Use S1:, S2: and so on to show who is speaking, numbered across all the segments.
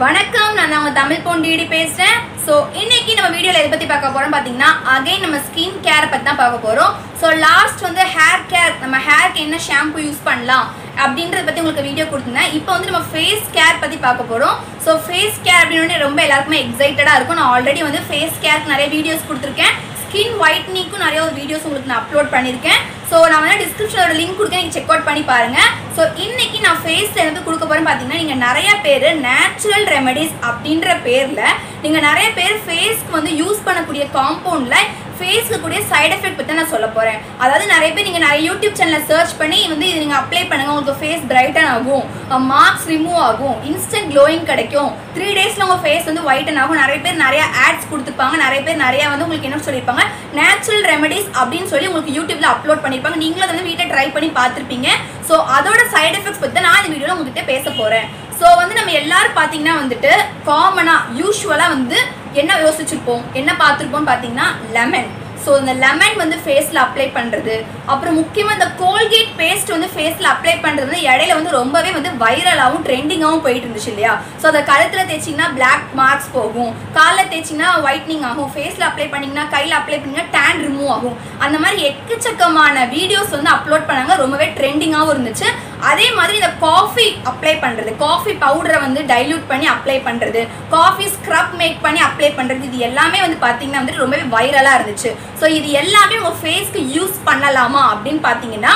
S1: வணக்கம் நான் உங்க தமிழ் பொண்டிடி பேசுறேன் ஸோ இன்னைக்கு நம்ம வீடியோல எதை பத்தி பார்க்க போறோம் பாத்தீங்கன்னா அகைன் நம்ம ஸ்கின் கேர் பத்தி தான் பார்க்க போறோம் ஸோ லாஸ்ட் வந்து ஹேர் கேர் நம்ம ஹேருக்கு என்ன ஷாம்பு யூஸ் பண்ணலாம் அப்படின்றத பத்தி உங்களுக்கு வீடியோ கொடுத்துருந்தேன் இப்போ வந்து நம்ம ஃபேஸ் கேர் பத்தி பார்க்க போறோம் ஸோ ஃபேஸ் கேர் அப்படின்னு ரொம்ப எல்லாருக்குமே எக்ஸைட்டடா இருக்கும் நான் ஆல்ரெடி வந்து ஃபேஸ் கேருக்கு நிறைய வீடியோஸ் கொடுத்துருக்கேன் ஸ்கின் ஒயிட்னிங்க்கும் நிறைய ஒரு வீடியோஸ் உங்களுக்கு நான் அப்லோட் பண்ணியிருக்கேன் ஸோ நான் வந்து டிஸ்கிரிப்ஷனோட லிங்க் கொடுக்க நீங்கள் செக் அவுட் பண்ணி பாருங்க ஸோ இன்னைக்கு நான் ஃபேஸில் இருந்து கொடுக்க போகிறேன் பார்த்தீங்கன்னா நீங்கள் நிறைய பேர் நேச்சுரல் ரெமெடிஸ் அப்படின்ற பேரில் நீங்கள் நிறைய பேர் ஃபேஸ்க்கு வந்து யூஸ் பண்ணக்கூடிய காம்பவுண்டில் ஃபேஸ்க்கு கூடிய சைடு எஃபெக்ட் பற்றி நான் சொல்ல போகிறேன் அதாவது நிறைய பேர் நீங்கள் நிறைய யூடியூப் சேனலில் சர்ச் பண்ணி வந்து இது நீங்கள் அப்ளை பண்ணுங்கள் உங்களுக்கு ஃபேஸ் பிரைட்டன் ஆகும் மார்க்ஸ் ரிமூவ் ஆகும் இன்ஸ்டன்ட் க்ளோயிங் கிடைக்கும் த்ரீ டேஸில் உங்கள் ஃபேஸ் வந்து ஒயிட்டன் ஆகும் நிறைய பேர் நிறைய ஆட்ஸ் கொடுத்துருப்பாங்க நிறைய பேர் நிறைய வந்து உங்களுக்கு என்ன சொல்லியிருப்பாங்க நேச்சுரல் ரெமெடிஸ் அப்படின்னு சொல்லி உங்களுக்கு யூடியூப்ல அப்லோட் பண்ணியிருப்பாங்க நீங்களும் அதை வந்து வீட்டில் ட்ரை பண்ணி பார்த்துருப்பீங்க ஸோ அதோட சைடு எஃபெக்ட்ஸ் பற்றி நான் இந்த வீடியோவில் உங்ககிட்ட பேச போகிறேன் ஸோ வந்து நம்ம எல்லாரும் பார்த்தீங்கன்னா வந்துட்டு காமனாக யூஸ்வலாக வந்து என்ன யோசிச்சிருப்போம் என்ன பார்த்துருப்போம் பார்த்தீங்கன்னா லெமன் ஸோ இந்த லெமன் வந்து ஃபேஸில் அப்ளை பண்ணுறது அப்புறம் முக்கியமாக இந்த கோல்கேட் பேஸ்ட் வந்து ஃபேஸில் அப்ளை பண்ணுறது வந்து இடையில வந்து ரொம்பவே வந்து வைரலாகவும் ட்ரெண்டிங்காகவும் போயிட்டு இருந்துச்சு இல்லையா ஸோ அதை கழுத்தில் தேய்ச்சிங்கன்னா பிளாக் மார்க்ஸ் போகும் காலில் தேய்ச்சிங்கன்னா ஒயிட்னிங் ஆகும் ஃபேஸில் அப்ளை பண்ணிங்கன்னா கையில் அப்ளை பண்ணிங்கன்னா டேன் ரிமூவ் ஆகும் அந்த மாதிரி எக்கச்சக்கமான வீடியோஸ் வந்து அப்லோட் பண்ணாங்க ரொம்பவே ட்ரெண்டிங்காகவும் இருந்துச்சு அதே மாதிரி இந்த காஃபி அப்ளை பண்ணுறது காஃபி பவுடரை வந்து டைல்யூட் பண்ணி அப்ளை பண்ணுறது காஃபி ஸ்க்ரப் மேக் பண்ணி அப்ளை பண்ணுறது இது எல்லாமே வந்து பார்த்தீங்கன்னா வந்துட்டு ரொம்பவே வைரலாக இருந்துச்சு ஸோ இது எல்லாமே உங்கள் ஃபேஸ்க்கு யூஸ் பண்ணலாமா அப்படின்னு பார்த்தீங்கன்னா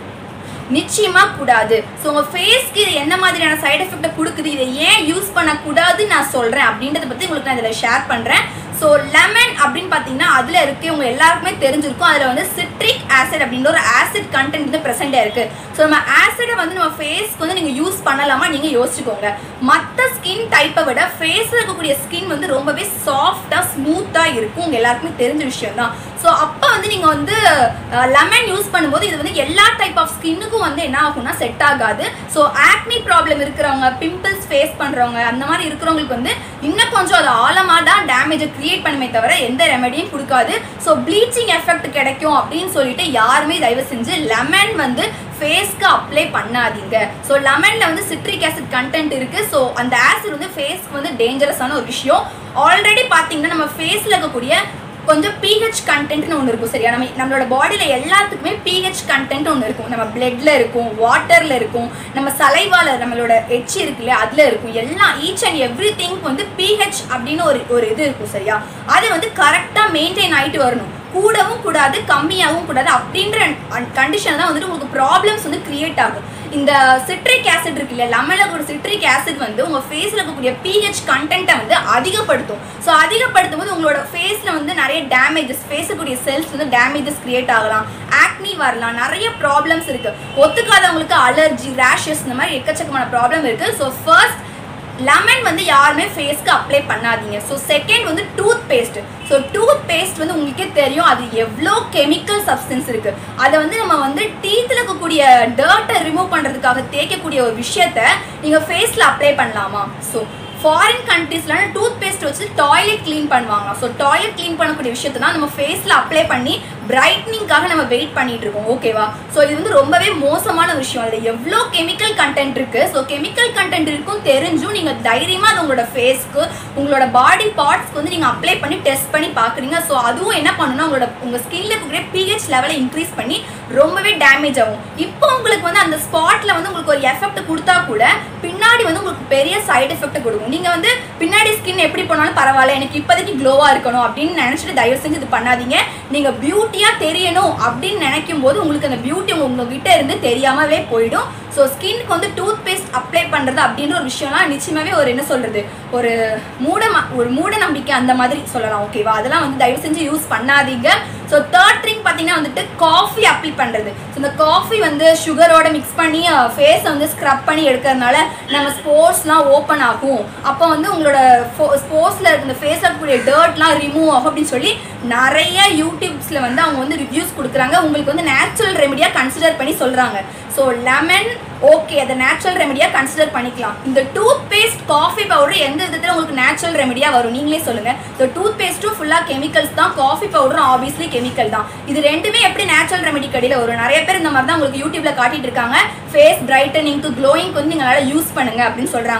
S1: நிச்சயமா கூடாது ஸோ உங்கள் ஃபேஸ்க்கு இது என்ன மாதிரியான சைடு எஃபெக்டை கொடுக்குது இதை ஏன் யூஸ் பண்ணக்கூடாதுன்னு நான் சொல்கிறேன் அப்படின்றத பற்றி உங்களுக்கு நான் இதில் ஷேர் பண்ணுறேன் ஸோ லெமன் அப்படின்னு பார்த்தீங்கன்னா அதில் இருக்கு உங்க எல்லாருக்குமே தெரிஞ்சிருக்கும் அதில் வந்து சிட்ரிக் ஆசிட் அப்படின்ற ஒரு ஆசிட் கண்டென்ட் வந்து ப்ரெசென்ட்டாக இருக்கு ஸோ நம்ம ஆசிடை வந்து நம்ம ஃபேஸ்க்கு வந்து நீங்கள் யூஸ் பண்ணலாமா நீங்கள் யோசிச்சுக்கோங்க மற்ற ஸ்கின் டைப்பை விட ஃபேஸில் இருக்கக்கூடிய ஸ்கின் வந்து ரொம்பவே சாஃப்டாக ஸ்மூத்தாக இருக்கும் உங்கள் எல்லாருக்குமே தெரிஞ்ச விஷயம் தான் ஸோ அப்போ வந்து நீங்கள் வந்து லெமன் யூஸ் பண்ணும்போது இது வந்து எல்லா டைப் ஆஃப் ஸ்கின்னுக்கும் வந்து என்ன ஆகும்னா செட் ஆகாது ஸோ ஆக்னி ப்ராப்ளம் இருக்கிறவங்க பிம்பிள்ஸ் ஃபேஸ் பண்ணுறவங்க அந்த மாதிரி இருக்கிறவங்களுக்கு வந்து இன்னும் கொஞ்சம் அது ஆழமாக தான் டேமேஜை கிரியேட் பண்ணுமே தவிர எந்த ரெமெடியும் கொடுக்காது ஸோ ப்ளீச்சிங் எஃபெக்ட் கிடைக்கும் அப்படின்னு சொல்லிட்டு யாருமே தயவு செஞ்சு லெமன் வந்து ஃபேஸ்க்கு அப்ளை பண்ணாதீங்க ஸோ லெமனில் வந்து சிட்ரிக் ஆசிட் கண்டென்ட் இருக்குது ஸோ அந்த ஆசிட் வந்து ஃபேஸ்க்கு வந்து டேஞ்சரஸான ஒரு விஷயம் ஆல்ரெடி பார்த்தீங்கன்னா நம்ம ஃபேஸில் இருக்கக்கூடிய கொஞ்சம் பிஹெச் கண்டென்ட்னு ஒன்று இருக்கும் சரியா நம்ம நம்மளோட பாடியில் எல்லாத்துக்குமே பிஹெச் கண்டென்ட் ஒன்று இருக்கும் நம்ம பிளட்ல இருக்கும் வாட்டரில் இருக்கும் நம்ம சலைவால நம்மளோட எச்சி இருக்குல்ல அதில் இருக்கும் எல்லாம் ஈச் அண்ட் எவ்ரி திங் வந்து பிஹெச் அப்படின்னு ஒரு ஒரு இது இருக்கும் சரியா அது வந்து கரெக்டாக மெயின்டைன் ஆகிட்டு வரணும் கூடவும் கூடாது கம்மியாகவும் கூடாது அப்படின்ற கண்டிஷன் தான் வந்துட்டு உங்களுக்கு ப்ராப்ளம்ஸ் வந்து கிரியேட் ஆகும் இந்த சிட்ரிக் ஆசிட் இருக்கு இல்லையா லெமனில் ஒரு சிட்ரிக் ஆசிட் வந்து உங்கள் ஃபேஸில் இருக்கக்கூடிய பிஹெச் கண்டென்ட்டை வந்து அதிகப்படுத்தும் ஸோ அதிகப்படுத்தும் போது உங்களோட ஃபேஸில் வந்து நிறைய டேமேஜஸ் ஃபேஸக்கூடிய செல்ஸ் வந்து டேமேஜஸ் கிரியேட் ஆகலாம் ஆக்னி வரலாம் நிறைய ப்ராப்ளம்ஸ் இருக்குது ஒத்துக்காதவங்களுக்கு அலர்ஜி ரேஷஸ் இந்த மாதிரி எக்கச்சக்கமான ப்ராப்ளம் இருக்குது ஸோ ஃபர்ஸ்ட் லெமன் வந்து யாருமே ஃபேஸ்க்கு அப்ளை பண்ணாதீங்க ஸோ செகண்ட் வந்து toothpaste so toothpaste வந்து உங்களுக்கே தெரியும் அது எவ்வளோ கெமிக்கல் சப்ஸ்டன்ஸ் இருக்குது அதை வந்து நம்ம வந்து டீத்தில் இருக்கக்கூடிய டர்ட்டை ரிமூவ் பண்ணுறதுக்காக தேய்க்கக்கூடிய ஒரு விஷயத்த நீங்கள் ஃபேஸில் அப்ளை பண்ணலாமா ஸோ ஃபாரின் கண்ட்ரீஸ்லாம் டூத் பேஸ்ட் வச்சு டாய்லெட் க்ளீன் பண்ணுவாங்க ஸோ டாய்லெட் க்ளீன் பண்ணக்கூடிய விஷயத்தை தான் நம்ம ஃபேஸில் அப்ளை பண்ணி பிரைட்னிங்காக நம்ம வெயிட் பண்ணிட்டு இருக்கோம் ஓகேவா ஸோ இது வந்து ரொம்பவே மோசமான விஷயம் அதில் எவ்வளோ கெமிக்கல் கண்டென்ட் இருக்கு ஸோ கெமிக்கல் கண்டென்ட் இருக்கும் தெரிஞ்சும் நீங்கள் தைரியமாக அது உங்களோட ஃபேஸ்க்கு உங்களோட பாடி பார்ட்ஸ்க்கு வந்து நீங்கள் அப்ளை பண்ணி டெஸ்ட் பண்ணி பார்க்குறீங்க ஸோ அதுவும் என்ன பண்ணணும்னா உங்களோட உங்கள் ஸ்கின்ல இருக்கக்கூடிய பிஹெச் லெவலை இன்க்ரீஸ் பண்ணி ரொம்பவே டேமேஜ் ஆகும் இப்போ உங்களுக்கு வந்து அந்த ஸ்பாட்டில் வந்து உங்களுக்கு ஒரு எஃபெக்ட் கொடுத்தா கூட பின்னாடி வந்து உங்களுக்கு பெரிய சைடு எஃபெக்ட் கொடுக்கும் நீங்கள் வந்து பின்னாடி ஸ்கின் எப்படி போனாலும் பரவாயில்ல எனக்கு இப்போதைக்கு க்ளோவாக இருக்கணும் அப்படின்னு நினச்சிட்டு தயவு செஞ்சு இது பண்ணாதீங்க நீங்கள் பியூட்டியாக தெரியணும் அப்படின்னு நினைக்கும் போது உங்களுக்கு அந்த பியூட்டி உங்ககிட்ட இருந்து தெரியாமலே போயிடும் ஸோ ஸ்கின்க்கு வந்து டூத் பேஸ்ட் அப்ளை பண்ணுறது அப்படின்ற ஒரு விஷயம்லாம் நிச்சயமாகவே ஒரு என்ன சொல்கிறது ஒரு மூட ம- ஒரு மூட நம்பிக்கை அந்த மாதிரி சொல்லலாம் ஓகேவா அதெல்லாம் வந்து தயவு செஞ்சு யூஸ் பண்ணாதீங்க ஸோ தேர்ட் த்ரிங் பார்த்தீங்கன்னா வந்துட்டு காஃபி அப்ளை பண்ணுறது ஸோ இந்த காஃபி வந்து சுகரோட மிக்ஸ் பண்ணி ஃபேஸை வந்து ஸ்க்ரப் பண்ணி எடுக்கிறதுனால நம்ம ஸ்போர்ட்ஸ்லாம் ஓப்பன் ஆகும் அப்போ வந்து உங்களோட ஸ்போர்ட்ஸில் இருக்க இந்த ஃபேஸில் இருக்கக்கூடிய டர்ட்லாம் ரிமூவ் ஆகும் அப்படின்னு சொல்லி நிறைய யூடியூப்ஸில் வந்து அவங்க வந்து ரிவ்யூஸ் கொடுக்குறாங்க உங்களுக்கு வந்து நேச்சுரல் ரெமெடியாக கன்சிடர் பண்ணி சொல்கிறாங்க ஸோ லெமன் ஓகே அதை நேச்சுரல் ரெமெடியாக கன்சிடர் பண்ணிக்கலாம் இந்த டூத் பேஸ்ட் காஃபி பவுடர் எந்த விதத்தில் உங்களுக்கு நேச்சுரல் ரெமெடியாக வரும் நீங்களே சொல்லுங்கள் ஸோ டூத் பேஸ்ட்டும் ஃபுல்லாக கெமிக்கல்ஸ் தான் காஃபி பவுடரும் ஆப்வியஸ்லி கெமிக்கல் தான் இது ரெண்டுமே எப்படி நேச்சுரல் ரெமெடி கடையில் வரும் நிறைய பேர் இந்த மாதிரி தான் உங்களுக்கு யூடியூப்ல காட்டிட்டு இருக்காங்க ஃபேஸ் பிரைட்டனிங்க்கு க்ளோயிங்க்கு வந்து நீங்கள் நல்லா யூஸ் பண்ணுங்க அப்படின்னு சொல்கிறாங்க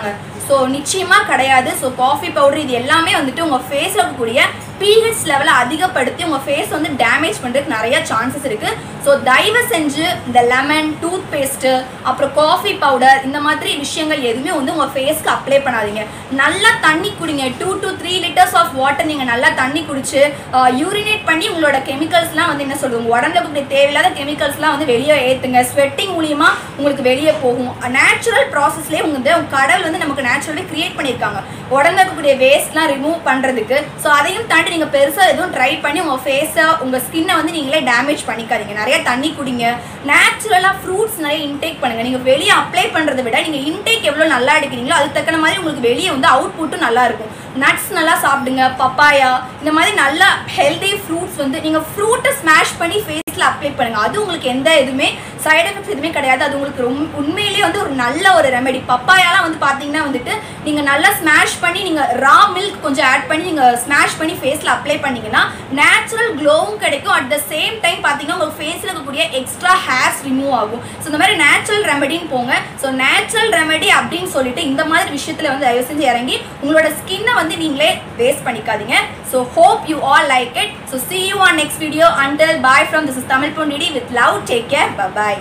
S1: ஸோ நிச்சயமாக கிடையாது ஸோ காஃபி பவுடர் இது எல்லாமே வந்துட்டு உங்கள் ஃபேஸில் இருக்கக்கூடிய பிஹெச் லெவலை அதிகப்படுத்தி உங்கள் ஃபேஸ் வந்து டேமேஜ் பண்ணுறதுக்கு நிறைய சான்சஸ் இருக்குது ஸோ தயவு செஞ்சு இந்த லெமன் டூத் பேஸ்ட்டு அப்புறம் காஃபி பவுடர் இந்த மாதிரி விஷயங்கள் எதுவுமே வந்து உங்கள் ஃபேஸ்க்கு அப்ளை பண்ணாதீங்க நல்லா தண்ணி குடிங்க two to three litres of water நீங்கள் நல்லா தண்ணி குடிச்சு யூரினேட் பண்ணி உங்களோட கெமிக்கல்ஸ்லாம் வந்து என்ன சொல்லுவாங்க உடம்புல இருக்கக்கூடிய தேவையில்லாத கெமிக்கல்ஸ்லாம் வந்து வெளியே ஏற்றுங்க ஸ்வெட்டிங் மூலியமா உங்களுக்கு வெளியே போகும் நேச்சுரல் ப்ராசஸ்லேயே உங்க வந்து உங்க கடவுள் வந்து நமக்கு நேச்சுரலி கிரியேட் பண்ணியிருக்காங்க உடம்புல இருக்கக்கூடிய வேஸ்ட்லாம் ரிமூவ் பண்ணுறதுக்கு ஸோ அதையும் தாண்டி நீங்கள் பெருசாக எதுவும் ட்ரை பண்ணி உங்கள் ஃபேஸை உங்கள் ஸ்கின்னை வந்து நீங்களே டேமேஜ் பண்ணிக்காதீங்க நிறைய தண்ணி குடிங்க நேச்சுரலாக ஃப்ரூட்ஸ் நிறைய இன்டேக் பண்ணுங்கள் நீங்கள் வெளியே அப்ளை பண்ணுறதை விட நீங்கள் இன்டேக் எவ்வளோ நல்லா எடுக்கிறீங்களோ அதுக்கு தக்கன மாதிரி உங்களுக்கு வெளியே வந்து அவுட்புட்டும் நல்லா இருக்கும் நட்ஸ் நல்லா சாப்பிடுங்க பப்பாயா இந்த மாதிரி நல்ல ஹெல்தி ஃப்ரூட்ஸ் வந்து நீங்கள் ஃப்ரூட்டை ஸ்மாஷ் பண்ணி ஃபேஸில் அப்ளை பண்ணுங்க அது உங்களுக்கு எந்த எதுவுமே சைடு எஃபெக்ட்ஸ் எதுவுமே கிடையாது அது உங்களுக்கு ரொம்ப உண்மையிலேயே வந்து ஒரு நல்ல ஒரு ரெமெடி பப்பாயாலாம் வந்து பார்த்தீங்கன்னா வந்துட்டு நீங்கள் நல்லா ஸ்மாஷ் பண்ணி நீங்கள் ரா மில்க் கொஞ்சம் ஆட் பண்ணி நீங்கள் ஸ்மாஷ் பண்ணி ஃபேஸில் அப்ளை பண்ணீங்கன்னா நேச்சுரல் க்ளோவும் கிடைக்கும் அட் த சேம் டைம் பார்த்தீங்கன்னா உங்களுக்கு ஃபேஸில் இருக்கக்கூடிய எக்ஸ்ட்ரா ஹேர்ஸ் ரிமூவ் ஆகும் ஸோ இந்த மாதிரி நேச்சுரல் ரெமெடின்னு போங்க ஸோ நேச்சுரல் ரெமெடி அப்படின்னு சொல்லிட்டு இந்த மாதிரி விஷயத்தில் வந்து தயவு செஞ்சு இறங்கி உங்களோட ஸ்கின்னை வந்து நீங்களே வேஸ்ட் பண்ணிக்காதீங்க so hope you all like it so see you on next video until bye from this is Tamil பொன்னிடி with love take care by